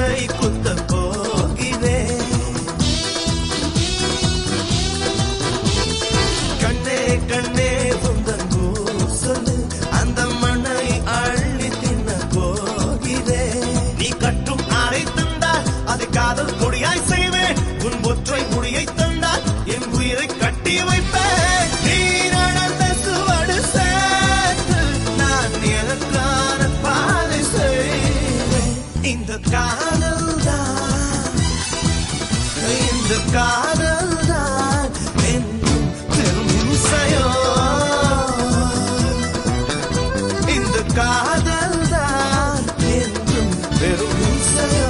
மூச்சை குத்த போகிறேன் கண்ணே கண்ணே உந்தன் சொல்லு அந்த மண்ணை அள்ளி தின்ன போகிறேன் நீ கட்டும் ஆடை தந்தால் அதை காதல் கொடியாய் செய்வேன் உன் ஒற்றை முடியை தந்தால் என் உயிரை கட்டி வைப்பேன் நீ நடந்த சுவடு சேர்த்து நான் எனக்கான பாதை செய்வேன் இந்த காதல் தான் இந்த காதல் தான் என்றும் பெரும் இம்சையோ இந்த காதல் தான் என்றும் பெரும் இம்சையோ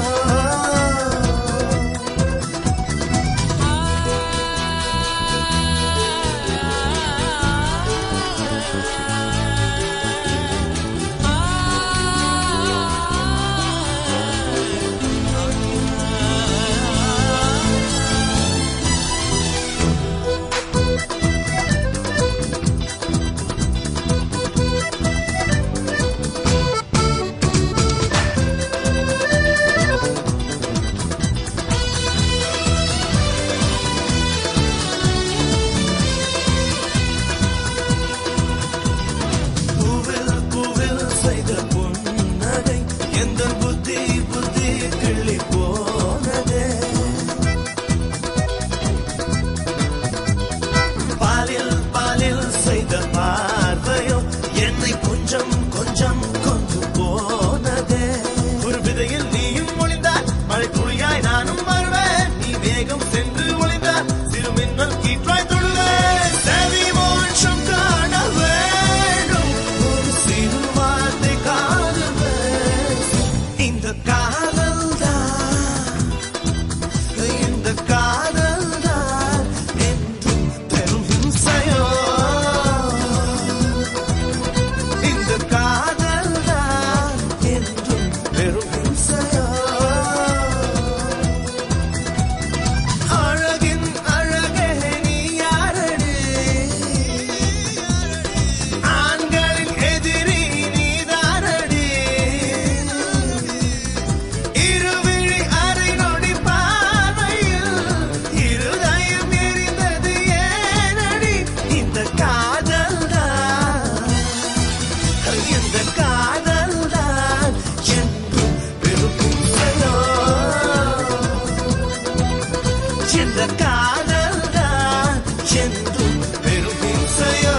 பூவில் பூவில் செய்த புன்னகை எந்த புத்தி புத்தி கிள்ளி போனதே பாலில் பாலில் செய்த பார்வையோ என்னை கொஞ்சம் கொஞ்சம் கொண்டு போனதே ஒரு விதையில் நீயும் ஒளிந்தால் மழை துளியாய் நானும் வருவேன் நீ வேகம் சென்று ஒளிந்தால் சிறு மின்னல் கீற்றாய் தொழுவேன் செவி மோட்சம் காண வேண்டும் ஒரு சிறு வார்த்தை காதல் பேசும். இந்த காதல் தான் இந்த காதல் தான் என்றும் பெரும் இம்சையோ இந்த காதல் தான் என்றும் பெரும் இம்சையோ அழகின் அழகே நீ யாரடி ஆண்களின் எதிரி நீதானடி இருவிழி அரை நொடி பார்வையில் இருதயம் எரிந்தது ஏனடி இந்த காதல் தான் இந்த காதல் தான் என்றும் பெருமிசையோ இந்த காதல் தான் என்றும் பெருமிசையோ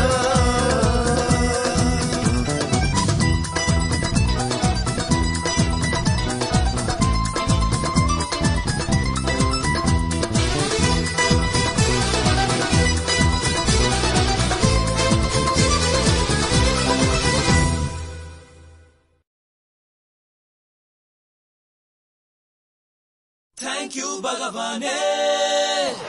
Thank you, Bhagavane.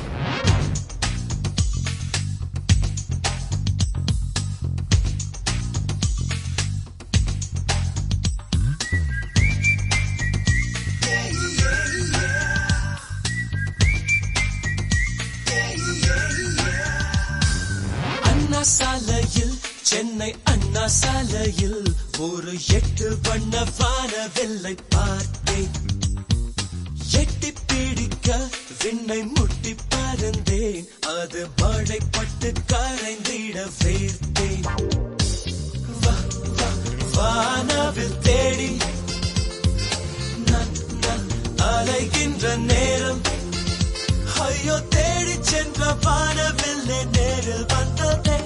அண்ணா சாலையில் சென்னை அண்ணா சாலையில் ஒரு எட்டு வண்ண வானவில்லை பார்த்தேன் எட்டி பிடிக்க விண்ணை முட்டி பறந்தேன் அது மழைப்பட்டு கரைந்திட வேர்த்தேன் வா, வா, வானவில் தேடி நான், நான் அலைகின்ற நேரம் ஐயோ தேடி சென்ற வானவில்லை நேரில் வந்ததே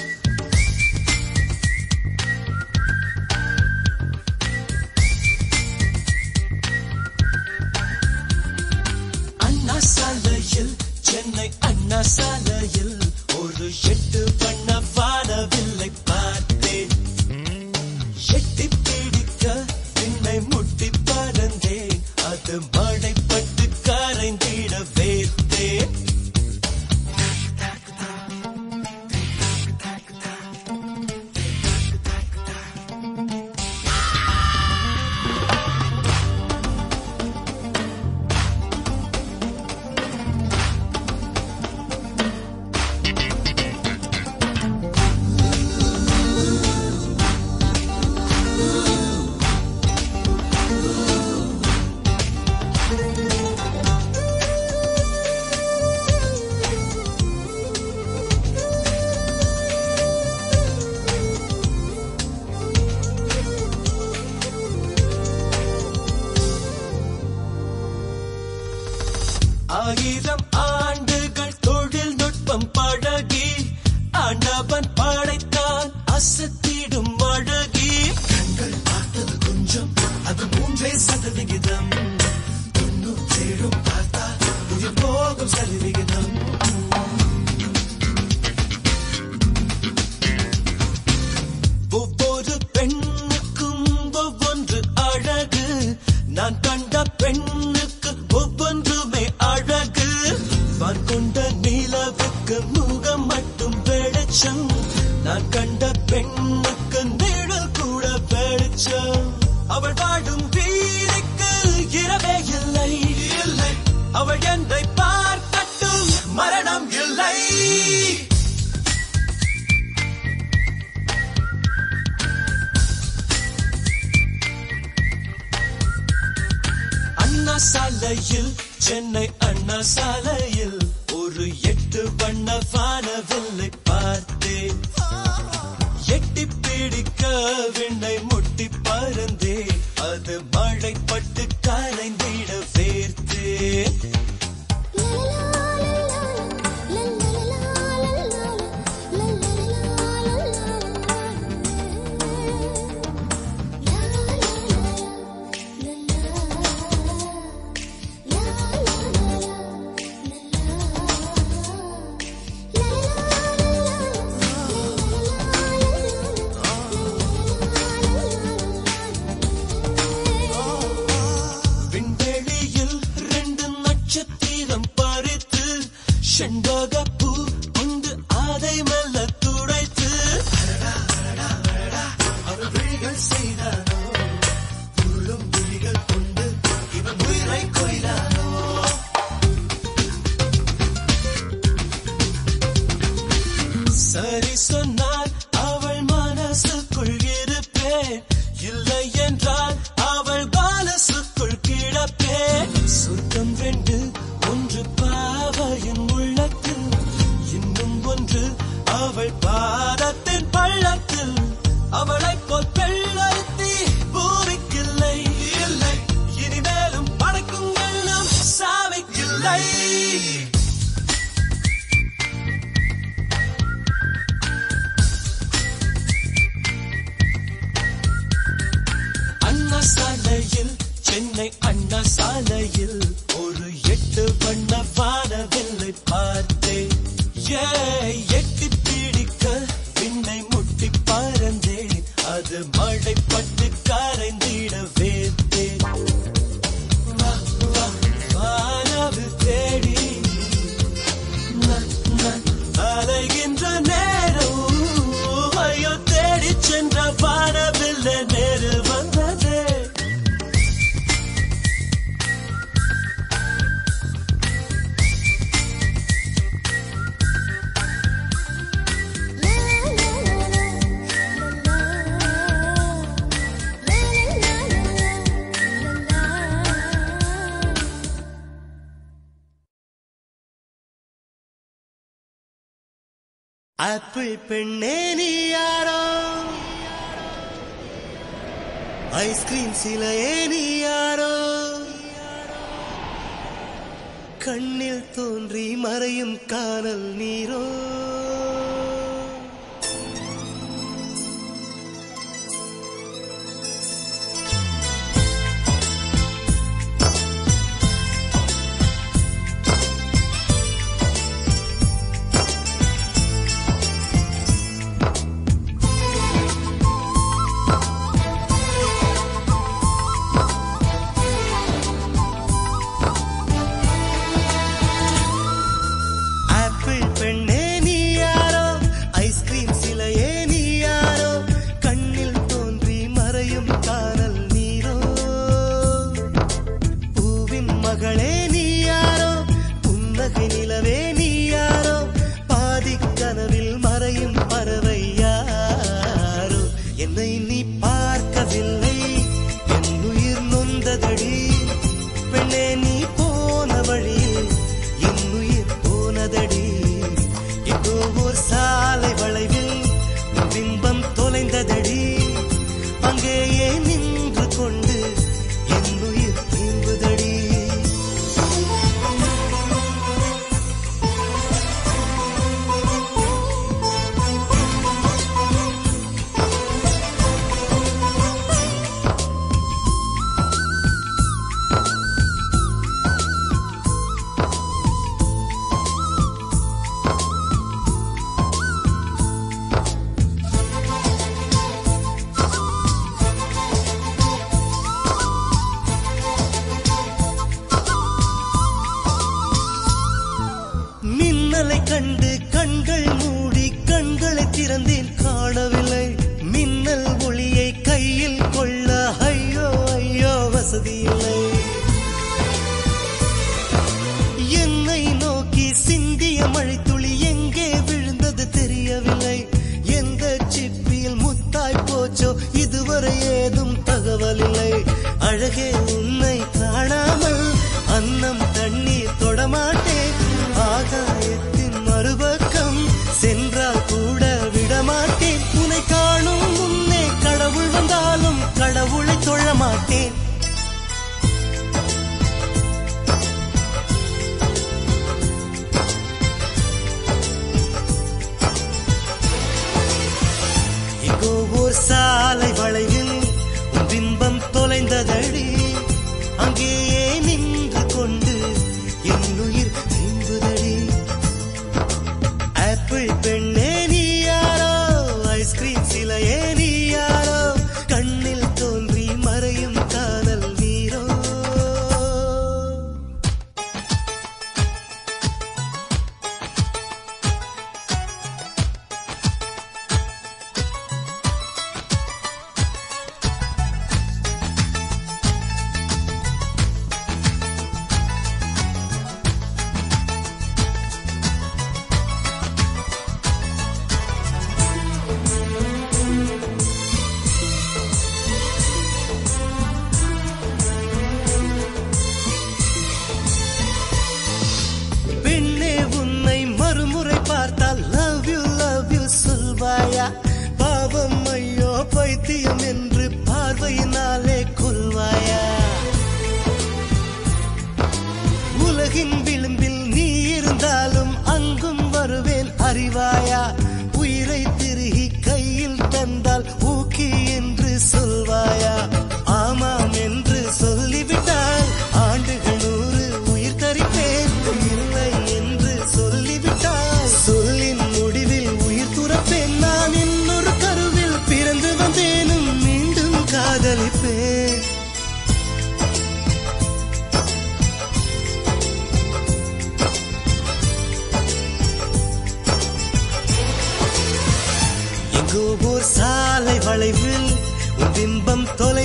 அண்ணா சாலையில் சென்னை அண்ணா சாலையில் ஒரு எட்டு வண்ண வானவில்லை பார்த்தேன் எட்டி பிடிக்க விண்ணை முட்டி பறந்தேன் அது மழைப்பட்டு கரைந்திட வேர்த்தேன் ஆயிரம் ஆண்டுகள் தொழில்நுட்பம் பழகி ஆண்டவன் படைத்தான் அசத்திடும் அழகி கண்கள் பார்த்தது கொஞ்சம் அது மூன்றே சதவிகிதம் தொண்ணூற்றேழும் பார்த்தால் உயிர் போகும் சதவிகிதம் ஒவ்வொரு பெண்ணுக்கும் ஒவ்வொன்று அழகு நான் கண்ட பெண்ணுக்கு ஒவ்வொன்றுமே அழகு வான் கொண்ட நிலவுக்கு முகம் மட்டும் வெளிச்சம் நான் கண்ட பெண்ணுக்கு நிழல் கூட வெளிச்சம் அவள் வாடும் வீதிக்கு இரவே இல்லை இல்லை அவள் என்னை பார்க்கட்டும் மரணம் இல்லை அண்ணா சாலையில் சென்னை அண்ணா சாலையில் ஒரு எட்டு வண்ண வானவில்லை பார்த்தேன் எட்டி பிடிக்க விண்ணை முட்டி பறந்தே அது மழை பட்டு கரைந்திட வேர்த்தேன் விண்வெளியில் ரெண்டு நட்சத்திரம் பறித்து செண்பக பூ கொண்டு அதை மெல்ல துடைத்து அவள் விழிகள் செய்தானோ புல்லும் விழிகள் கொண்டு இவன் உயிரை கொய்தானோ சரி சொன்னால் அவள் மனசுக்குள் இருப்பேன் இல்லை என்றால் அவள் மனசுக்குள் கிடப்பேன் சுத்தம் ரெண்டு ஒன்று பாவையின் உள்ளத்தில் இன்னும் ஒன்று அவள் பாதத்தின் பள்ளத்தில் அவளைப் போல் பெள்ளறுத்தி பூமிக்கில்லை இல்லை இனிமேலும் படைக்கும் எண்ணம் சாமிக்கில்லை அண்ணா சாலையில் சென்னை அண்ணா சாலையில் ஒரு எட்டு வண்ண வானவில்லை பார்த்தேன் ஏ எட்டி பிடிக்க விண்ணை முட்டி பறந்தேன் அது மழை பட்டு கரைந்திட வேர்த்தேன் வா, வா, வானவில் தேடி நான், நான் அலைகின்ற நேரம் ஐயோ தேடி சென்ற வானவில்லை நேரு வந்ததே ஆப்பிள் பெண்ணே நீ யாரோ ஐஸ்கிரீம் சிலையே நீ யாரோ கண்ணில் தோன்றி மறையும் காணல் நீரோ ஆப்பிள் பெண்ணே நீ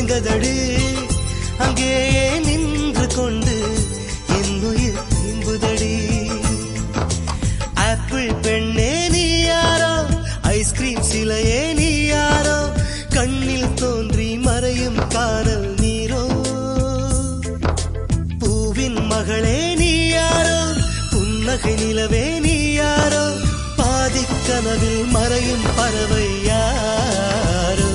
எங்கதடு அங்கேயே நின்று கொண்டு என் உயிர் தீம்புதடி ஆப்பிள் பெண்ணே நீ யாரோ ஐஸ்கிரீம் சிலையே நீ யாரோ கண்ணில் தோன்றி மறையும் காணல் நீரோ பூவின் மகளே நீ யாரோ புன்னகை நிலவே நீ யாரோ பாதிக் கனவில் மறையும் பறவை யாரோ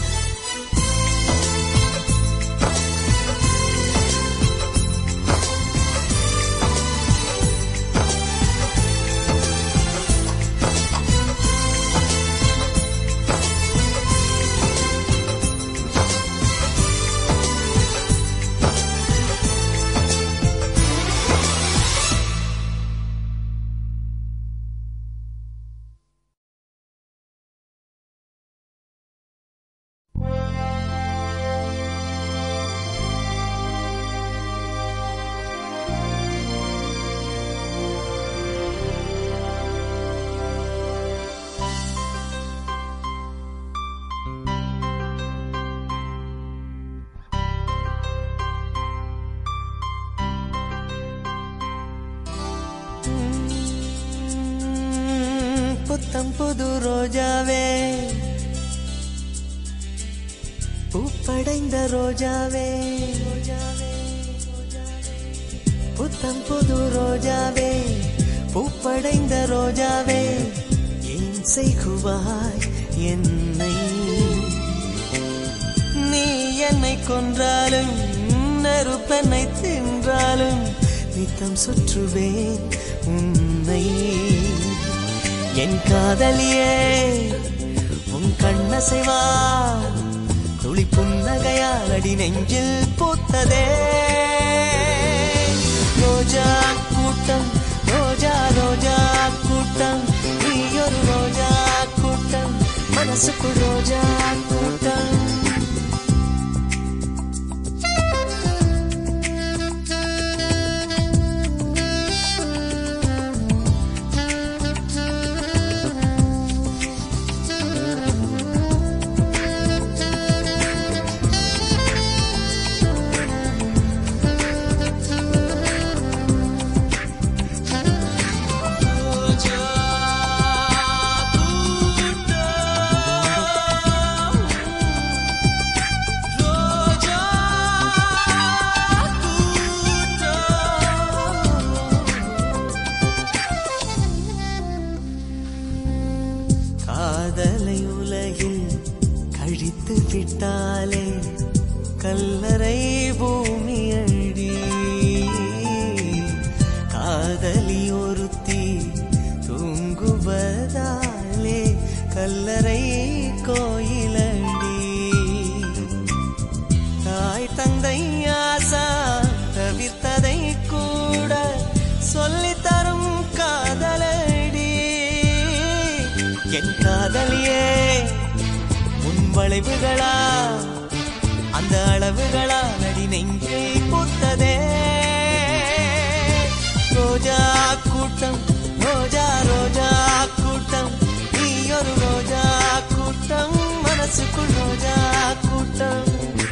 புத்தம் புது ரோஜாவே பூப்படைந்த ரோஜாவே புத்தம் புது ரோஜாவே பூப்படைந்த ரோஜாவே ஏன் செய்குவாய் என்னை நீ என்னை கொன்றாலும் நெருப்பெண்ணை தின்றாலும் நித்தம் சுற்றுவேன் உன்னை என் காதலியே உன் கண்ணசைவா துளி புன்னகையால் அடி நெஞ்சில் பூத்ததே ரோஜா கூட்டம் ரோஜா ரோஜா கூட்டம் நீ ஒரு ரோஜா கூட்டம் மனசுக்குள் ரோஜா கூட்டம் காதலை உலகில் கழித்து விட்டாலே கல்லறை பூமி அடி காதலி ஒருத்தி தூங்குவதாலே கல்லறை கோயிலடி தாய் தந்தை ஆசா தவிர்த்ததை கூட சொல்லித் தரும் காதலடி என் காதலியே உன் வளைவுகளா அந்த அளவுகளா நடி நெஞ்சை பூத்ததே ரோஜா கூட்டம் ரோஜா ரோஜா கூட்டம் நீ ஒரு ரோஜா கூட்டம் மனசுக்குள் ரோஜா கூட்டம்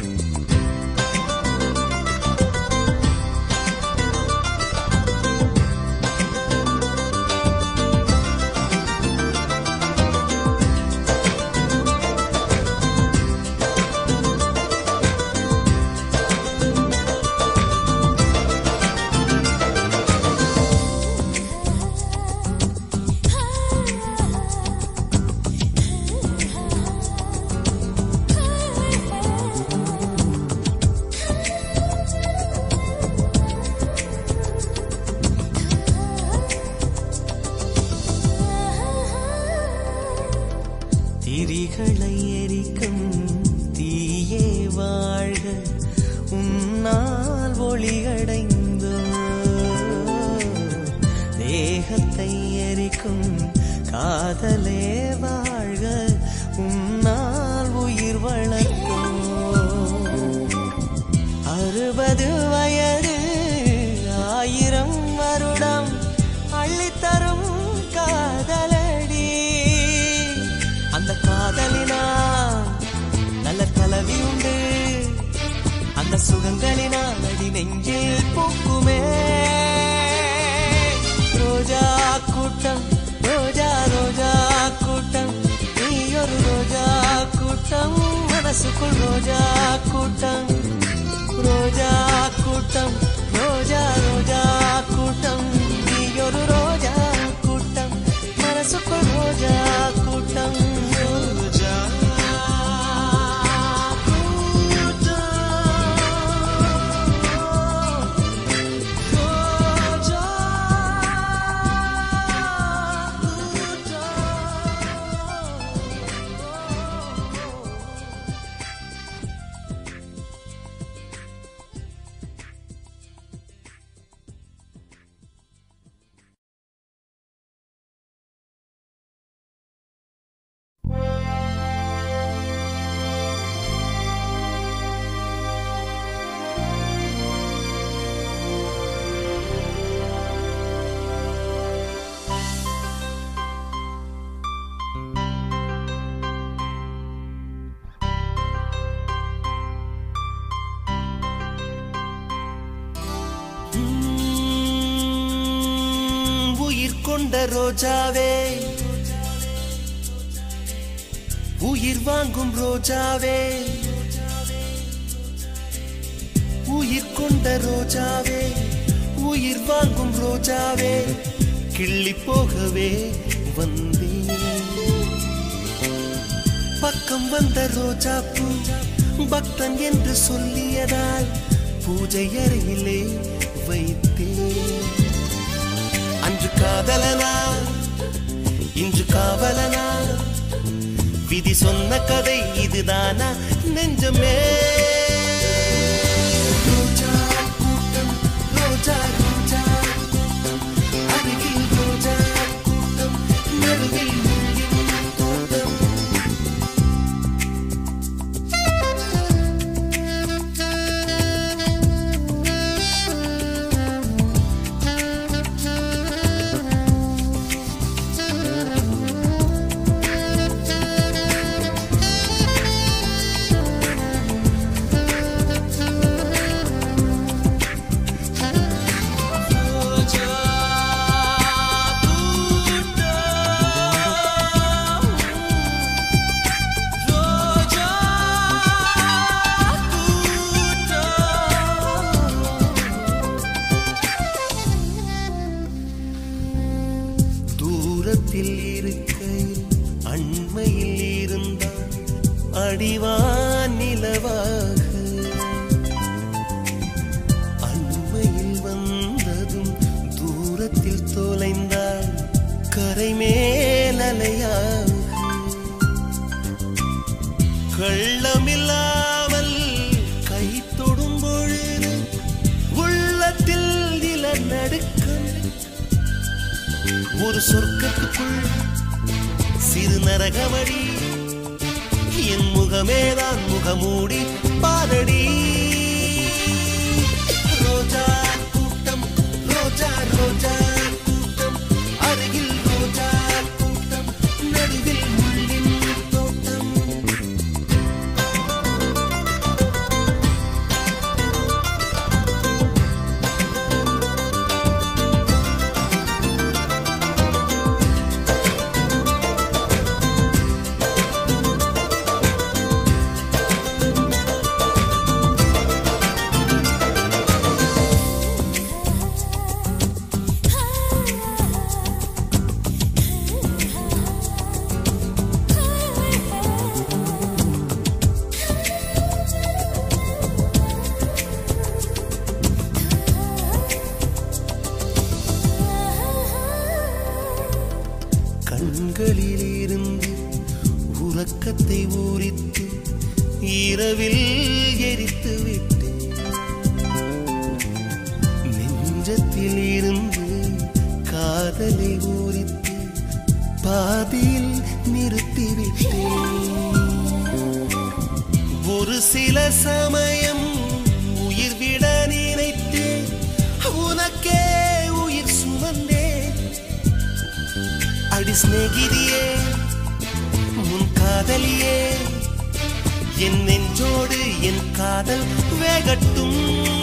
திரிகளை எரிக்கும் தீயே வாழ்க உன்னால் ஒளியடைந்தோ தேகத்தை எரிக்கும் காதலே வாழ்க உன்னால் உயிர் வளர்க்கும் அறுபது வயது ஆயிரம் வருடம் அள்ளித்தரும் காதலடி அந்த காதலினா நல்ல கலவி உண்டு சுகங்களினால் அடி நெஞ்சில் பூக்குமே ரோஜா கூட்டம் ரோஜா ரோஜா கூட்டம் நீ ஒரு ரோஜா கூட்டம் மனசுக்குள் ரோஜா கூட்டம் ரோஜா கூட்டம் ரோஜா ரோஜா கூட்டம் நீ ஒரு ரோஜா கூட்டம் மனசுக்குள் ரோஜா கூட்டம் ரோஜா உம், உயிர் கொண்ட ரோஜாவே உயிர் வாங்கும் ரோஜாவே உயிர் கொண்ட ரோஜாவே உயிர் வாங்கும் ரோஜாவே கிள்ளி போகவே வந்தேன் பக்கம் வந்த ரோஜா பூ பக்தன் என்று சொல்லியதால் பூஜை அறையிலே வைத்தேன் அன்று காதலனா இன்று காவலனா விதி சொன்ன கதை இதுதானா நெஞ்சமே ரோஜா கூட்டம் ரோஜா ரோஜா கூட்டம் அருகில் ரோஜா கூட்டம் நடுவில் முள்ளின் தோட்டம் தூரத்தில் இருக்கையில் அண்மையில் இருந்தால் அடிவான் நிலவாக அண்மையில் வந்ததும் தூரத்தில் தொலைந்தால் கரை மேலலையாக கள்ளமில்லாமல் கை தொடும் பொழுது உள்ளத்தில் நில நடுக்கம் ஒரு சொர்க்கத்துக்குள் சிறு நரகமடி என் முகமேதான் முகமூடி பாரடி ரோஜா கூட்டம் ரோஜா ரோஜா கூட்டம் அருகில் ரோஜா கூட்டம் நடுவில் முள்ளின் தோட்டம் கண்களில் இருந்து உறக்கத்தை ஊறித்து இரவில் எரித்து விட்டு நெஞ்சத்தில் இருந்து காதலை ஊறித்து பாதியில் நிறுத்திவிட்டேன் ஒரு சில சமயம் உயிர் விட நினைத்தேன் உனக்கே உயிர் சுமந்தேன் அடி சிநேகிதியே உன் காதலியே என் நெஞ்சோடு என் காதல் வேகட்டும்